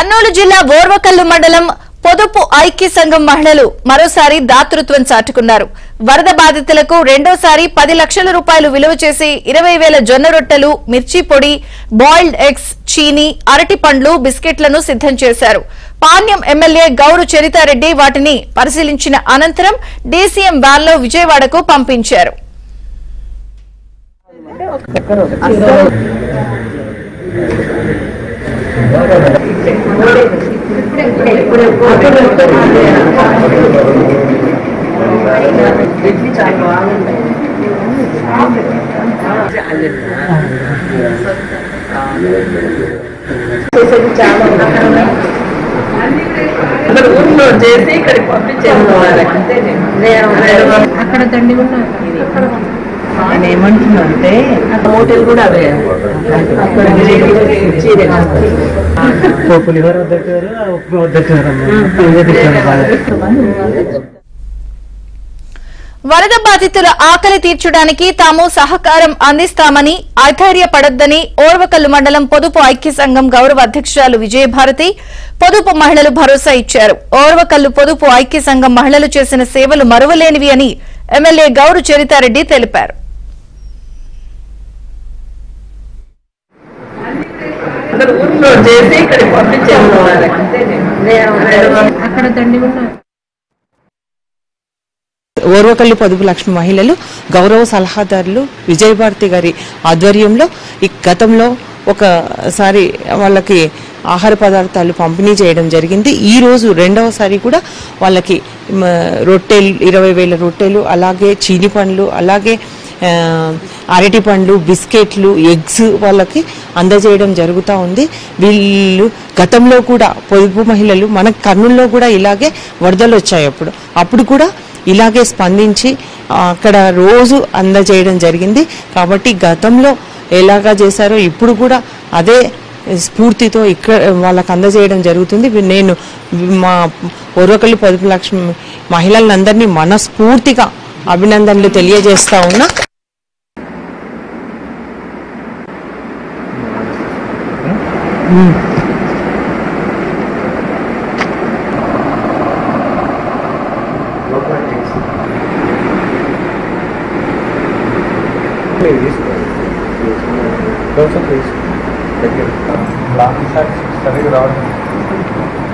కర్నూలు జిల్లా ఓర్వకల్లు మండలం పొదుపు ఐక్య సంఘం మహిళలు మరోసారి దాతృత్వం చాటుకున్నారు వరద బాధితులకు రెండోసారి పది లక్షల రూపాయలు విలువ చేసి ఇరవై వేల జొన్న రొట్టెలు మిర్చి పొడి బాయిల్డ్ ఎగ్స్ చీని అరటి పండ్లు బిస్కెట్లను సిద్ధం చేశారు పాణ్యం ఎమ్మెల్యే గౌరు చరితారెడ్డి వాటిని పరిశీలించిన అనంతరం డీసీఎం వ్యాన్లో విజయవాడకు పంపించారు అక్కడ ఊర్లో చేసి ఇక్కడికి పంపించేది అక్కడ దండి ఉన్నారు నేను ఏమంటున్నా అంటే హోటల్ కూడా అదే అక్కడ చీర ఓ పులిహోర వద్దట్టారు ఉప్పు వద్దట్టారు ఇదే తిట్టారు బాగా వరద బాధితుల ఆకలి తీర్చడానికి తాము సహకారం అందిస్తామని అధైర్యపడొద్దని ఓర్వకల్లు మండలం పొదుపు ఐక్య సంఘం గౌరవ అధ్యక్షురాలు విజయభారతి పొదుపు మహిళలు భరోసా ఇచ్చారు ఓర్వకల్లు పొదుపు ఐక్య సంఘం మహిళలు చేసిన సేవలు మరువలేనివి అని ఎమ్మెల్యే గౌరు చరితారెడ్డి తెలిపారు అక్కడ ఊర్లో చేసి ఇక్కడికి పంపించేది అక్కడ దండి ఉన్నారు ఓర్వకల్లు పొదుపు లక్ష్మి మహిళలు గౌరవ సలహాదారులు విజయభారతి గారి ఆధ్వర్యంలో ఈ గతంలో ఒకసారి వాళ్ళకి ఆహార పదార్థాలు పంపిణీ చేయడం జరిగింది ఈ రోజు రెండవసారి కూడా వాళ్ళకి మ, రొట్టెలు ఇరవై వేల రొట్టెలు అలాగే చీని పండ్లు అలాగే ఆ, అరటి పండ్లు బిస్కెట్లు ఎగ్స్ వాళ్ళకి అందజేయడం జరుగుతూ ఉంది వీళ్ళు గతంలో కూడా పొదుపు మహిళలు మన కర్నూల్లో కూడా ఇలాగే వరదలు వచ్చాయి అప్పుడు అప్పుడు కూడా ఇలాగే స్పందించి ఆ, అక్కడ రోజు అందజేయడం జరిగింది కాబట్టి గతంలో ఎలాగా చేశారో ఇప్పుడు కూడా అదే స్ఫూర్తితో ఇక్కడ వాళ్ళకి అందజేయడం జరుగుతుంది వి- నేను మా పూర్వకల్లి పొదుపు లక్ష్మి మహిళలందరినీ మనస్ఫూర్తిగా అభినందనలు తెలియజేస్తా ఉన్నా ప్లీజ్ ప్లీజ్ లాస్ట్ సరిగ్గా రావడం